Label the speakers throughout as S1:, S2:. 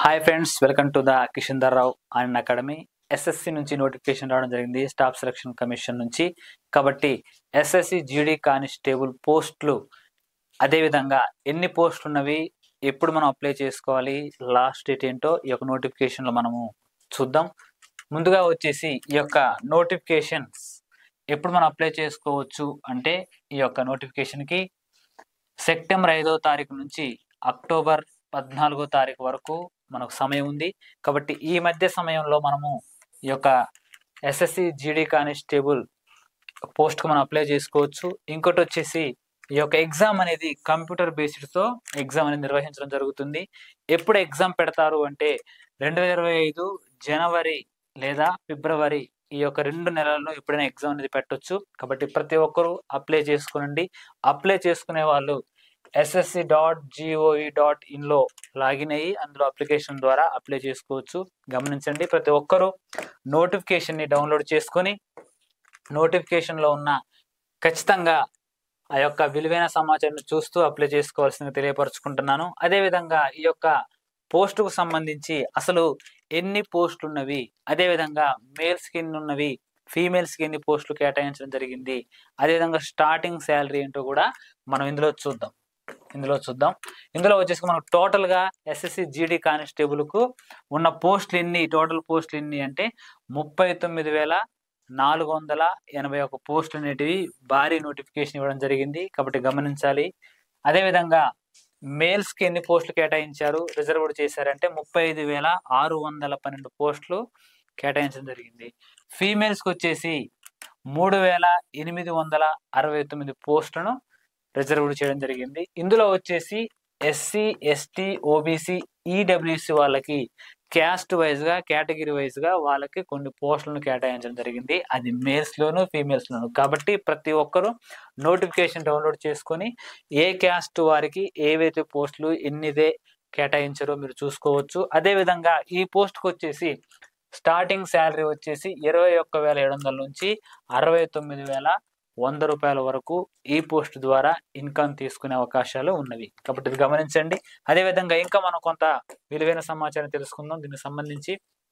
S1: hi friends welcome to the Kishan Rao and academy SSC నుంచి notification రావడం జరిగింది స్టాఫ్ సెలక్షన్ కమిషన్ నుంచి కాబట్టి ఎస్ఎస్సి జీడీ కానిస్టేబుల్ పోస్టులు అదేవిధంగా ఎన్ని పోస్టులు ఉన్నవి ఎప్పుడు మనం అప్లై చేసుకోవాలి లాస్ట్ డేట్ ఏంటో ఈ యొక్క నోటిఫికేషన్లో మనము చూద్దాం ముందుగా వచ్చేసి ఈ యొక్క నోటిఫికేషన్స్ ఎప్పుడు మనం అప్లై చేసుకోవచ్చు అంటే ఈ యొక్క నోటిఫికేషన్కి సెప్టెంబర్ ఐదో తారీఖు నుంచి అక్టోబర్ పద్నాలుగో తారీఖు వరకు మనకు సమయం ఉంది కాబట్టి ఈ మధ్య సమయంలో మనము ఈ యొక్క ఎస్ఎస్సి జీడీ కానిస్టేబుల్ పోస్ట్కి మనం అప్లై చేసుకోవచ్చు ఇంకోటి వచ్చేసి ఈ యొక్క ఎగ్జామ్ అనేది కంప్యూటర్ బేస్డ్తో ఎగ్జామ్ అనేది నిర్వహించడం జరుగుతుంది ఎప్పుడు ఎగ్జామ్ పెడతారు అంటే రెండు వేల ఇరవై ఐదు జనవరి లేదా ఫిబ్రవరి ఈ యొక్క రెండు నెలల్లో ఎప్పుడైనా ఎగ్జామ్ అనేది పెట్టొచ్చు కాబట్టి ప్రతి ఒక్కరూ అప్లై చేసుకోనండి అప్లై చేసుకునే వాళ్ళు ఎస్ఎస్సి డాట్ జిఓఈ డాట్ ఇన్లో లాగిన్ అయ్యి అందులో అప్లికేషన్ ద్వారా అప్లై చేసుకోవచ్చు గమనించండి ప్రతి ఒక్కరూ నోటిఫికేషన్ని డౌన్లోడ్ చేసుకొని నోటిఫికేషన్లో ఉన్న ఖచ్చితంగా ఆ యొక్క విలువైన సమాచారాన్ని చూస్తూ అప్లై చేసుకోవాల్సింది తెలియపరచుకుంటున్నాను అదేవిధంగా ఈ యొక్క పోస్టుకు సంబంధించి అసలు ఎన్ని పోస్టులు ఉన్నవి అదేవిధంగా మేల్స్కి ఎన్ని ఉన్నవి ఫీమేల్స్కి ఎన్ని పోస్టులు కేటాయించడం జరిగింది అదేవిధంగా స్టార్టింగ్ శాలరీ ఏంటో కూడా మనం ఇందులో చూద్దాం ఇందులో చూద్దాం ఇందులో వచ్చేసి మనకు టోటల్గా ఎస్ఎస్సి జీడీ కానిస్టేబుల్కు ఉన్న పోస్టులు ఎన్ని టోటల్ పోస్టులు ఎన్ని అంటే ముప్పై తొమ్మిది వేల నాలుగు వందల ఎనభై ఒక పోస్టులు అనేటివి భారీ నోటిఫికేషన్ ఇవ్వడం జరిగింది కాబట్టి గమనించాలి అదేవిధంగా మేల్స్కి ఎన్ని పోస్టులు కేటాయించారు రిజర్వ్డ్ చేశారంటే ముప్పై ఐదు వేల ఆరు వందల పన్నెండు పోస్టులు కేటాయించడం జరిగింది ఫీమేల్స్కి వచ్చేసి మూడు వేల ఎనిమిది వందల అరవై తొమ్మిది పోస్టులను రిజర్వ్డ్ చేయడం జరిగింది ఇందులో వచ్చేసి ఎస్సీ ఎస్టీ ఓబీసీ ఈడబ్ల్యూసి వాళ్ళకి క్యాస్ట్ వైజ్గా కేటగిరీ వైజ్గా వాళ్ళకి కొన్ని పోస్టులను కేటాయించడం జరిగింది అది మేల్స్లోను ఫీమేల్స్లోను కాబట్టి ప్రతి ఒక్కరూ నోటిఫికేషన్ డౌన్లోడ్ చేసుకొని ఏ క్యాస్ట్ వారికి ఏవైతే పోస్టులు ఎన్నిదే కేటాయించారో మీరు చూసుకోవచ్చు అదేవిధంగా ఈ పోస్ట్కి వచ్చేసి స్టార్టింగ్ శాలరీ వచ్చేసి ఇరవై ఒక్క వేల ఏడు వందల నుంచి అరవై తొమ్మిది వేల వంద రూపాయల వరకు ఈ పోస్ట్ ద్వారా ఇన్కమ్ తీసుకునే అవకాశాలు ఉన్నవి కాబట్టి ఇది గమనించండి అదేవిధంగా ఇంకా మనం కొంత విలువైన సమాచారం తెలుసుకుందాం దీనికి సంబంధించి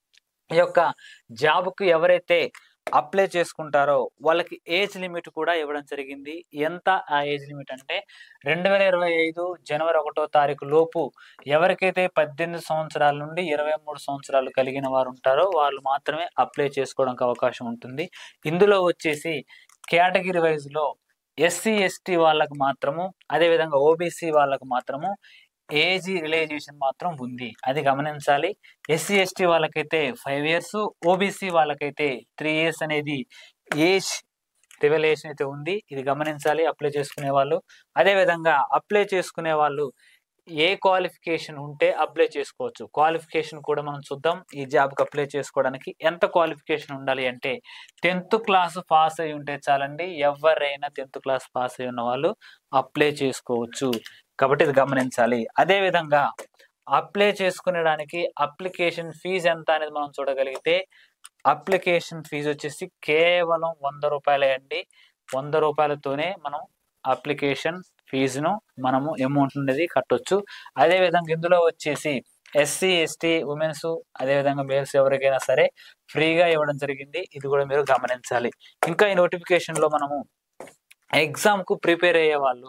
S1: ఈ యొక్క జాబ్కు ఎవరైతే అప్లై చేసుకుంటారో వాళ్ళకి ఏజ్ లిమిట్ కూడా ఇవ్వడం జరిగింది ఎంత ఆ ఏజ్ లిమిట్ అంటే రెండు వేల ఇరవై ఐదు జనవరి ఒకటో తారీఖు లోపు ఎవరికైతే పద్దెనిమిది సంవత్సరాల నుండి ఇరవై మూడు సంవత్సరాలు కలిగిన వారు ఉంటారో వాళ్ళు మాత్రమే అప్లై చేసుకోవడానికి అవకాశం ఉంటుంది ఇందులో వచ్చేసి కేటగిరీ వైజ్లో ఎస్సీ ఎస్టీ వాళ్ళకు మాత్రము అదేవిధంగా ఓబీసీ వాళ్ళకు మాత్రము ఏజ్ రిలైజేషన్ మాత్రం ఉంది అది గమనించాలి ఎస్సీ ఎస్టీ వాళ్ళకైతే ఫైవ్ ఇయర్స్ ఓబీసీ వాళ్ళకైతే త్రీ ఇయర్స్ అనేది ఏజ్ రివలేషన్ అయితే ఉంది ఇది గమనించాలి అప్లై చేసుకునే వాళ్ళు అదేవిధంగా అప్లై చేసుకునే వాళ్ళు ఏ క్వాలిఫికేషన్ ఉంటే అప్లై చేసుకోవచ్చు క్వాలిఫికేషన్ కూడా మనం చూద్దాం ఈ జాబ్కి అప్లై చేసుకోవడానికి ఎంత క్వాలిఫికేషన్ ఉండాలి అంటే టెన్త్ క్లాస్ పాస్ అయి ఉంటే చాలండి ఎవరైనా టెన్త్ క్లాస్ పాస్ అయి ఉన్న వాళ్ళు అప్లై చేసుకోవచ్చు కాబట్టి ఇది గమనించాలి అదేవిధంగా అప్లై చేసుకునేడానికి అప్లికేషన్ ఫీజు ఎంత అనేది మనం చూడగలిగితే అప్లికేషన్ ఫీజు వచ్చేసి కేవలం వంద రూపాయలే అండి వంద రూపాయలతోనే మనం అప్లికేషన్ ఫీజును మనము అమౌంట్ అనేది కట్టొచ్చు అదేవిధంగా ఇందులో వచ్చేసి ఎస్సీ ఎస్టీ ఉమెన్స్ అదేవిధంగా మేల్స్ ఎవరికైనా సరే ఫ్రీగా ఇవ్వడం జరిగింది ఇది కూడా మీరు గమనించాలి ఇంకా ఈ నోటిఫికేషన్లో మనము ఎగ్జామ్కు ప్రిపేర్ అయ్యే వాళ్ళు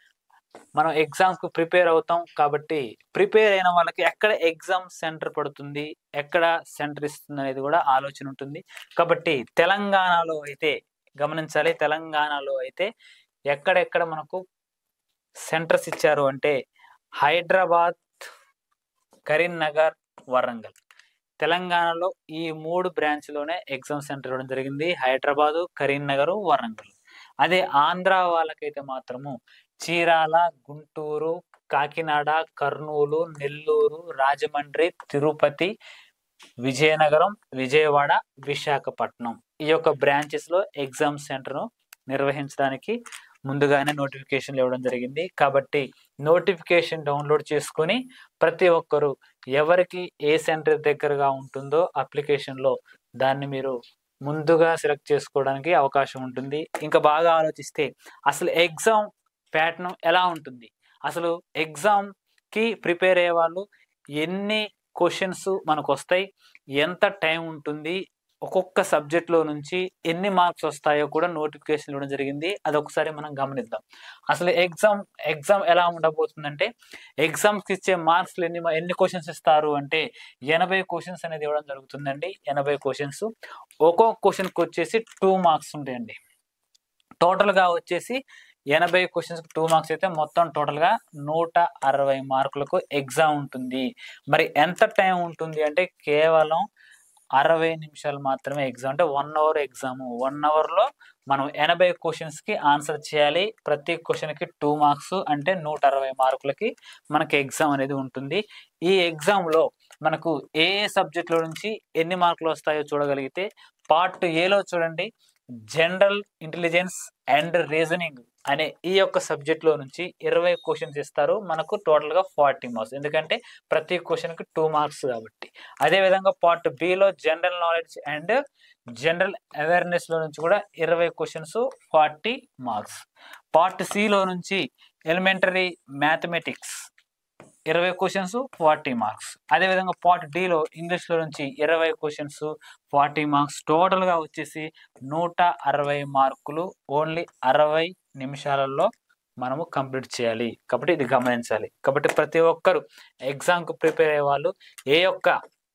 S1: మనం ఎగ్జామ్కు ప్రిపేర్ అవుతాం కాబట్టి ప్రిపేర్ అయిన వాళ్ళకి ఎక్కడ ఎగ్జామ్ సెంటర్ పడుతుంది ఎక్కడ సెంటర్ ఇస్తుంది అనేది కూడా ఆలోచన ఉంటుంది కాబట్టి తెలంగాణలో అయితే గమనించాలి తెలంగాణలో అయితే ఎక్కడెక్కడ మనకు సెంటర్స్ ఇచ్చారు అంటే హైదరాబాద్ కరీంనగర్ వరంగల్ తెలంగాణలో ఈ మూడు బ్రాంచ్లోనే ఎగ్జామ్ సెంటర్ ఇవ్వడం జరిగింది హైదరాబాదు కరీంనగర్ వరంగల్ అదే ఆంధ్ర వాళ్ళకైతే మాత్రము చీరాల గుంటూరు కాకినాడ కర్నూలు నెల్లూరు రాజమండ్రి తిరుపతి విజయనగరం విజయవాడ విశాఖపట్నం ఈ యొక్క బ్రాంచెస్లో ఎగ్జామ్ సెంటర్ను నిర్వహించడానికి ముందుగానే నోటిఫికేషన్లు ఇవ్వడం జరిగింది కాబట్టి నోటిఫికేషన్ డౌన్లోడ్ చేసుకొని ప్రతి ఒక్కరూ ఎవరికి ఏ సెంటర్ దగ్గరగా ఉంటుందో అప్లికేషన్లో దాన్ని మీరు ముందుగా సెలెక్ట్ చేసుకోవడానికి అవకాశం ఉంటుంది ఇంకా బాగా ఆలోచిస్తే అసలు ఎగ్జామ్ ప్యాటర్న్ ఎలా ఉంటుంది అసలు ఎగ్జామ్కి ప్రిపేర్ అయ్యే వాళ్ళు ఎన్ని క్వశ్చన్స్ మనకు వస్తాయి ఎంత టైం ఉంటుంది ఒక్కొక్క సబ్జెక్ట్లో నుంచి ఎన్ని మార్క్స్ వస్తాయో కూడా నోటిఫికేషన్ ఇవ్వడం జరిగింది అది ఒకసారి మనం గమనిద్దాం అసలు ఎగ్జామ్ ఎగ్జామ్ ఎలా ఉండబోతుందంటే ఎగ్జామ్స్కి ఇచ్చే మార్క్స్లు ఎన్ని ఎన్ని క్వశ్చన్స్ ఇస్తారు అంటే ఎనభై క్వశ్చన్స్ అనేది ఇవ్వడం జరుగుతుందండి ఎనభై క్వశ్చన్స్ ఒక్కొక్క క్వశ్చన్కి వచ్చేసి టూ మార్క్స్ ఉంటాయండి టోటల్గా వచ్చేసి ఎనభై క్వశ్చన్స్ టూ మార్క్స్ అయితే మొత్తం టోటల్గా నూట అరవై మార్కులకు ఎగ్జామ్ ఉంటుంది మరి ఎంత టైం ఉంటుంది అంటే కేవలం అరవై నిమిషాలు మాత్రమే ఎగ్జామ్ అంటే వన్ అవర్ ఎగ్జామ్ వన్ అవర్లో మనం ఎనభై క్వశ్చన్స్కి ఆన్సర్ చేయాలి ప్రతి క్వశ్చన్కి టూ మార్క్స్ అంటే నూట అరవై మార్కులకి మనకి ఎగ్జామ్ అనేది ఉంటుంది ఈ ఎగ్జామ్లో మనకు ఏ ఏ సబ్జెక్టులో నుంచి ఎన్ని మార్కులు వస్తాయో చూడగలిగితే పార్ట్ ఏలో చూడండి జనరల్ ఇంటెలిజెన్స్ అండ్ రీజనింగ్ అనే ఈ యొక్క సబ్జెక్ట్లో నుంచి ఇరవై క్వశ్చన్స్ ఇస్తారు మనకు టోటల్గా ఫార్టీ మార్క్స్ ఎందుకంటే ప్రతి క్వశ్చన్కి టూ మార్క్స్ కాబట్టి అదేవిధంగా part B general knowledge and general అవేర్నెస్లో నుంచి కూడా ఇరవై క్వశ్చన్స్ ఫార్టీ మార్క్స్ పార్ట్ సిలో నుంచి ఎలిమెంటరీ మ్యాథమెటిక్స్ ఇరవై క్వశ్చన్స్ ఫార్టీ మార్క్స్ అదేవిధంగా పార్ట్ డిలో ఇంగ్లీష్లో నుంచి ఇరవై క్వశ్చన్స్ ఫార్టీ మార్క్స్ టోటల్గా వచ్చేసి నూట అరవై మార్కులు ఓన్లీ అరవై నిమిషాలలో మనము కంప్లీట్ చేయాలి కాబట్టి ఇది గమనించాలి కాబట్టి ప్రతి ఒక్కరు ఎగ్జామ్కు ప్రిపేర్ అయ్యే వాళ్ళు ఏ యొక్క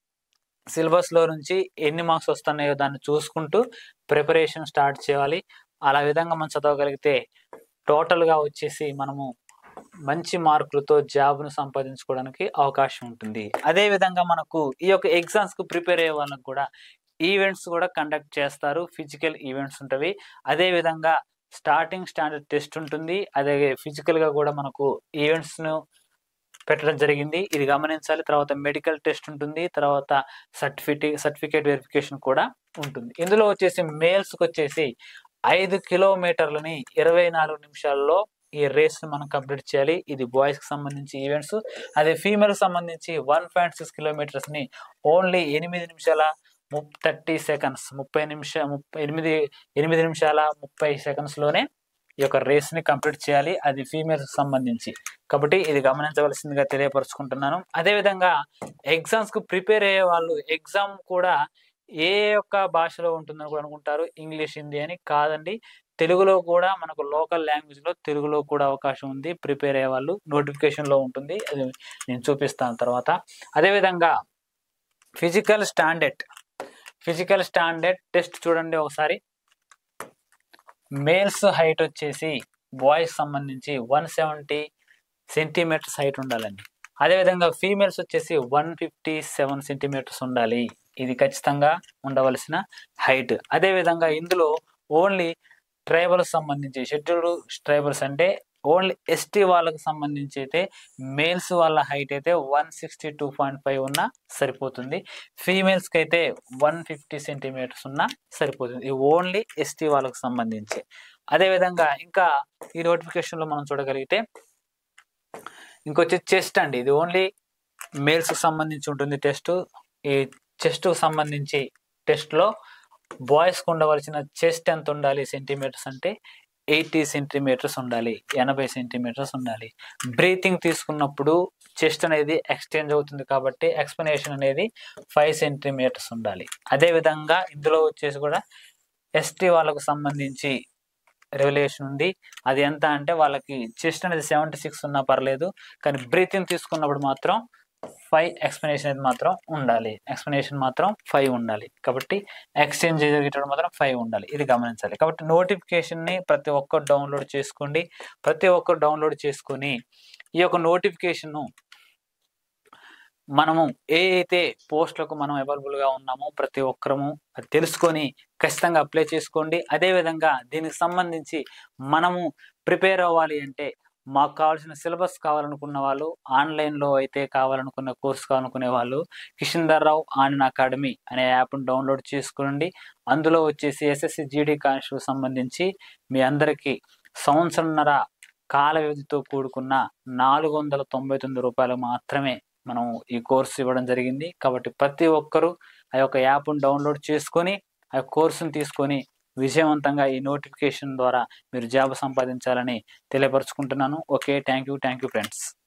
S1: సిలబస్లో నుంచి ఎన్ని మార్క్స్ వస్తున్నాయో దాన్ని చూసుకుంటూ ప్రిపరేషన్ స్టార్ట్ చేయాలి అలా విధంగా మనం చదవగలిగితే టోటల్గా వచ్చేసి మనము మంచి మార్కులతో జాబ్ను సంపాదించుకోవడానికి అవకాశం ఉంటుంది అదే విధంగా మనకు ఈ యొక్క ఎగ్జామ్స్కు ప్రిపేర్ అయ్యే వాళ్ళకి కూడా ఈవెంట్స్ కూడా కండక్ట్ చేస్తారు ఫిజికల్ ఈవెంట్స్ ఉంటవి అదే విధంగా స్టార్టింగ్ స్టాండర్డ్ టెస్ట్ ఉంటుంది అదే ఫిజికల్గా కూడా మనకు ఈవెంట్స్ను పెట్టడం జరిగింది ఇది గమనించాలి తర్వాత మెడికల్ టెస్ట్ ఉంటుంది తర్వాత సర్టిఫికేట్ సర్టిఫికేట్ వెరిఫికేషన్ కూడా ఉంటుంది ఇందులో వచ్చేసి మేల్స్కి వచ్చేసి ఐదు కిలోమీటర్లని ఇరవై నాలుగు నిమిషాల్లో ఈ రేస్ మనం కంప్లీట్ చేయాలి ఇది బాయ్స్ కి సంబంధించి ఈవెంట్స్ అదే ఫీమేల్ కి సంబంధించి వన్ పాయింట్ సిక్స్ కిలోమీటర్స్ ని ఓన్లీ ఎనిమిది నిమిషాల థర్టీ సెకండ్స్ ముప్పై నిమిష ముప్పై ఎనిమిది ఎనిమిది నిమిషాల ముప్పై సెకండ్స్ లోనే ఈ యొక్క రేస్ ని కంప్లీట్ చేయాలి అది ఫీమేల్స్ కి సంబంధించి కాబట్టి ఇది గమనించవలసిందిగా తెలియపరుచుకుంటున్నాను అదేవిధంగా ఎగ్జామ్స్ కు ప్రిపేర్ అయ్యే వాళ్ళు ఎగ్జామ్ కూడా ఏ యొక్క భాషలో ఉంటుందని కూడా అనుకుంటారు ఇంగ్లీష్ హిందీ అని కాదండి తెలుగులో కూడా మనకు లోకల్ లాంగ్వేజ్ లో తెలుగులో కూడా అవకాశం ఉంది ప్రిపేర్ అయ్యే వాళ్ళు నోటిఫికేషన్ లో ఉంటుంది అది నేను చూపిస్తాను తర్వాత అదేవిధంగా physical standard physical standard test చూడండి ఒకసారి మేల్స్ హైట్ వచ్చేసి బాయ్స్ సంబంధించి వన్ సెవెంటీ సెంటీమీటర్స్ హైట్ ఉండాలండి అదేవిధంగా ఫీమేల్స్ వచ్చేసి వన్ ఫిఫ్టీ సెవెన్ సెంటీమీటర్స్ ఉండాలి ఇది ఖచ్చితంగా ఉండవలసిన హైట్ అదేవిధంగా ఇందులో ఓన్లీ ట్రైబల్ సంబంధించి షెడ్యూల్డ్ ట్రైబల్స్ అంటే ఓన్లీ ఎస్టీ వాళ్ళకి సంబంధించి అయితే మేల్స్ వాళ్ళ హైట్ అయితే one sixty two point five ఉన్నా సరిపోతుంది ఫీమేల్స్కి అయితే వన్ ఫిఫ్టీ సెంటీమీటర్స్ ఉన్నా సరిపోతుంది ఇది ఓన్లీ ఎస్టీ వాళ్ళకి సంబంధించి అదేవిధంగా ఇంకా ఈ నోటిఫికేషన్లో మనం చూడగలిగితే ఇంకొచ్చి చెస్ట్ అండి ఇది ఓన్లీ మేల్స్కి సంబంధించి ఉంటుంది టెస్ట్ ఈ చెస్ట్కు సంబంధించి టెస్ట్లో బాయ్స్కి ఉండవలసిన చెస్ట్ ఎంత ఉండాలి సెంటీమీటర్స్ అంటే ఎయిటీ సెంటీమీటర్స్ ఉండాలి ఎనభై సెంటీమీటర్స్ ఉండాలి బ్రీతింగ్ తీసుకున్నప్పుడు చెస్ట్ అనేది ఎక్స్చేంజ్ అవుతుంది కాబట్టి ఎక్స్ప్లెనేషన్ అనేది ఫైవ్ సెంటీమీటర్స్ ఉండాలి అదేవిధంగా ఇందులో వచ్చేసి కూడా ఎస్టీ వాళ్ళకు సంబంధించి రెవల్యూషన్ ఉంది అది ఎంత అంటే వాళ్ళకి చెస్ట్ అనేది సెవెంటీ సిక్స్ ఉన్నా పర్లేదు కానీ బ్రీతింగ్ తీసుకున్నప్పుడు మాత్రం ఫైవ్ ఎక్స్ప్లెనేషన్ అనేది మాత్రం ఉండాలి ఎక్స్ప్లెనేషన్ మాత్రం ఫైవ్ ఉండాలి కాబట్టి ఎక్స్చేంజ్ జరిగేటప్పుడు మాత్రం ఫైవ్ ఉండాలి ఇది గమనించాలి కాబట్టి నోటిఫికేషన్ని ప్రతి ఒక్కరు డౌన్లోడ్ చేసుకోండి ప్రతి ఒక్కరు డౌన్లోడ్ చేసుకొని ఈ యొక్క నోటిఫికేషన్ మనము ఏ అయితే పోస్టులకు మనం అవైలబుల్గా ఉన్నామో ప్రతి ఒక్కరము అది తెలుసుకొని ఖచ్చితంగా అప్లై చేసుకోండి అదేవిధంగా దీనికి సంబంధించి మనము ప్రిపేర్ అవ్వాలి అంటే మాకు కావాల్సిన సిలబస్ కావాలనుకున్న వాళ్ళు ఆన్లైన్లో అయితే కావాలనుకున్న కోర్స్ కావాలనుకునే వాళ్ళు కిషన్ రావు ఆనంద్ అకాడమీ అనే యాప్ను డౌన్లోడ్ చేసుకోండి అందులో వచ్చేసి ఎస్ఎస్సి జీడీ కాన్స్టిట్యూ సంబంధించి మీ అందరికీ సంవత్సరంన్నర కాల వ్యవధితో కూడుకున్న నాలుగు వందల తొంభై తొమ్మిది రూపాయలు మాత్రమే మనం ఈ కోర్సు ఇవ్వడం జరిగింది కాబట్టి ప్రతి ఒక్కరూ ఆ యొక్క యాప్ను డౌన్లోడ్ చేసుకొని ఆ కోర్సును తీసుకొని విజయవంతంగా ఈ నోటిఫికేషన్ ద్వారా మీరు జాబ్ సంపాదించాలని తెలియపరుచుకుంటున్నాను okay thank you thank you friends